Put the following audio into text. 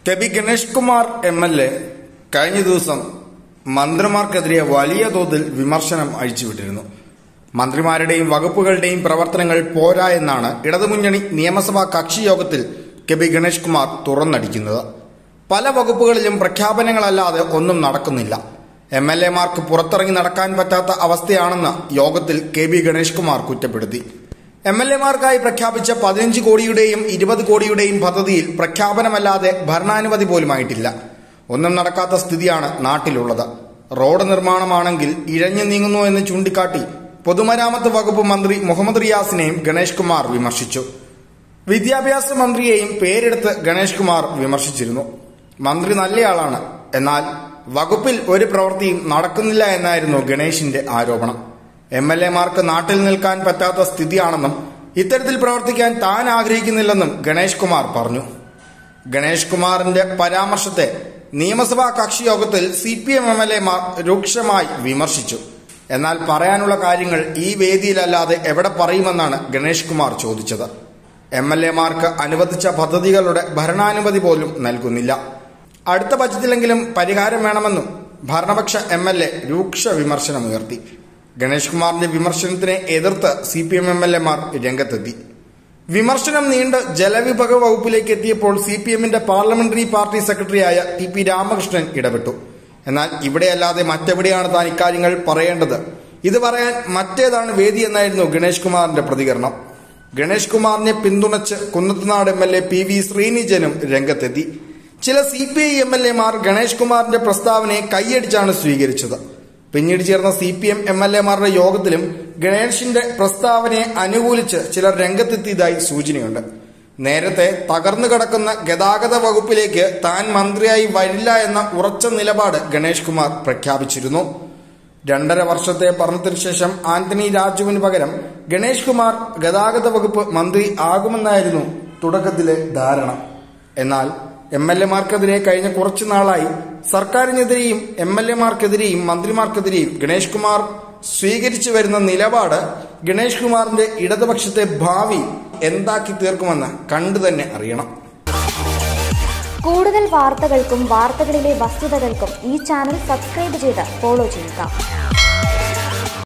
K P Ganesh Kumar M L A കഴിഞ്ഞ ദിവസം മന്ത്രിമാർക്കെതിരെ വലിയ തോതിൽ വിമർശനം അഴിച്ചുവിട്ടിരുന്നു മന്ത്രിമാരുടെയും വകുപ്പുകളുടെയും പ്രവർത്തനങ്ങൾ പോരാ എന്നാണ് ഇടതുമുന്നണി നിയമസഭാ കക്ഷി യോഗത്തിൽ കെ പി ഗണേഷ് കുമാർ തുറന്നടിക്കുന്നത് പല വകുപ്പുകളിലും പ്രഖ്യാപനങ്ങളല്ലാതെ ഒന്നും നടക്കുന്നില്ല എം എൽ എമാർക്ക് പുറത്തിറങ്ങി നടക്കാൻ പറ്റാത്ത അവസ്ഥയാണെന്ന് യോഗത്തിൽ കെ ബി ഗണേഷ് കുമാർ കുറ്റപ്പെടുത്തി എം എൽ എമാർക്കായി പ്രഖ്യാപിച്ച പതിനഞ്ച് കോടിയുടെയും ഇരുപത് കോടിയുടെയും പദ്ധതിയിൽ പ്രഖ്യാപനമല്ലാതെ ഭരണാനുമതി പോലുമായിട്ടില്ല ഒന്നും നടക്കാത്ത സ്ഥിതിയാണ് നാട്ടിലുള്ളത് റോഡ് നിർമ്മാണമാണെങ്കിൽ ഇഴഞ്ഞു നീങ്ങുന്നു എന്ന് ചൂണ്ടിക്കാട്ടി പൊതുമരാമത്ത് വകുപ്പ് മന്ത്രി മുഹമ്മദ് റിയാസിനെയും ഗണേഷ് കുമാർ വിമർശിച്ചു വിദ്യാഭ്യാസ മന്ത്രിയെയും പേരെടുത്ത് ഗണേഷ് കുമാർ വിമർശിച്ചിരുന്നു മന്ത്രി നല്ലയാളാണ് എന്നാൽ വകുപ്പിൽ ഒരു പ്രവൃത്തിയും നടക്കുന്നില്ല എന്നായിരുന്നു ഗണേഷിന്റെ ആരോപണം എം എൽ എമാർക്ക് നാട്ടിൽ നിൽക്കാൻ പറ്റാത്ത സ്ഥിതിയാണെന്നും ഇത്തരത്തിൽ പ്രവർത്തിക്കാൻ താൻ ആഗ്രഹിക്കുന്നില്ലെന്നും ഗണേഷ് കുമാർ പറഞ്ഞു ഗണേഷ് കുമാറിന്റെ പരാമർശത്തെ നിയമസഭാ കക്ഷി യോഗത്തിൽ C P M M L എമാർ രൂക്ഷമായി വിമർശിച്ചു എന്നാൽ പറയാനുള്ള കാര്യങ്ങൾ ഈ വേദിയിലല്ലാതെ എവിടെ പറയുമെന്നാണ് ഗണേഷ് കുമാർ ചോദിച്ചത് എം എൽ എമാർക്ക് അനുവദിച്ച പദ്ധതികളുടെ ഭരണാനുമതി പോലും നൽകുന്നില്ല അടുത്ത ബജറ്റിലെങ്കിലും പരിഹാരം വേണമെന്നും ഭരണപക്ഷ എം എൽ എ രൂക്ഷ വിമർശനമുയർത്തി ഗണേഷ് കുമാറിന്റെ വിമർശനത്തിനെ എതിർത്ത് C P M M L എമാർ രംഗത്തെത്തി വിമർശനം നീണ്ട് ജലവിഭവ വകുപ്പിലേക്ക് എത്തിയപ്പോൾ സി പി എമ്മിന്റെ പാർലമെന്ററി പാർട്ടി സെക്രട്ടറിയായ ടി പി രാമകൃഷ്ണൻ ഇടപെട്ടു എന്നാൽ ഇവിടെയല്ലാതെ മറ്റെവിടെയാണ് താൻ ഇക്കാര്യങ്ങൾ പറയേണ്ടത് ഇത് പറയാൻ മറ്റേതാണ് വേദി എന്നായിരുന്നു ഗണേഷ് കുമാറിന്റെ പ്രതികരണം ഗണേഷ് കുമാറിനെ പിന്തുണച്ച് Kunnathunad M L A P V ശ്രീനിജനും രംഗത്തെത്തി ചില C P I M L L Ganesh കുമാറിന്റെ പ്രസ്താവനയെ കൈയടിച്ചാണ് സ്വീകരിച്ചത് പിന്നീട് ചേർന്ന C P M M L എമാരുടെ യോഗത്തിലും ഗണേഷിന്റെ പ്രസ്താവനയെ അനുകൂലിച്ച് ചിലർ രംഗത്തെത്തിയതായി സൂചനയുണ്ട് നേരത്തെ തകർന്നു കിടക്കുന്ന ഗതാഗത വകുപ്പിലേക്ക് താൻ മന്ത്രിയായി വരില്ല എന്ന ഉറച്ച നിലപാട് ഗണേഷ് കുമാർ പ്രഖ്യാപിച്ചിരുന്നു രണ്ടര വർഷത്തെ ഭരണത്തിന് ശേഷം ആന്റണി രാജുവിന് പകരം ഗണേഷ് കുമാർ ഗതാഗത വകുപ്പ് മന്ത്രി ആകുമെന്നായിരുന്നു തുടക്കത്തിലെ ധാരണ എന്നാൽ എം എൽ എമാർക്കെതിരെ കഴിഞ്ഞ കുറച്ചു നാളായി സർക്കാരിനെതിരെയും എം എൽ എമാർക്കെതിരെയും മന്ത്രിമാർക്കെതിരെയും ഗണേഷ് കുമാർ സ്വീകരിച്ചു വരുന്ന നിലപാട് ഗണേഷ് കുമാറിന്റെ ഇടതുപക്ഷത്തെ ഭാവി എന്താക്കി തീർക്കുമെന്ന് കണ്ടു തന്നെ അറിയണം കൂടുതൽ വാർത്തകൾക്കും വാർത്തകളിലെ വസ്തുതകൾക്കും ഈ ചാനൽ സബ്സ്ക്രൈബ് ചെയ്ത് ഫോളോ ചെയ്യുക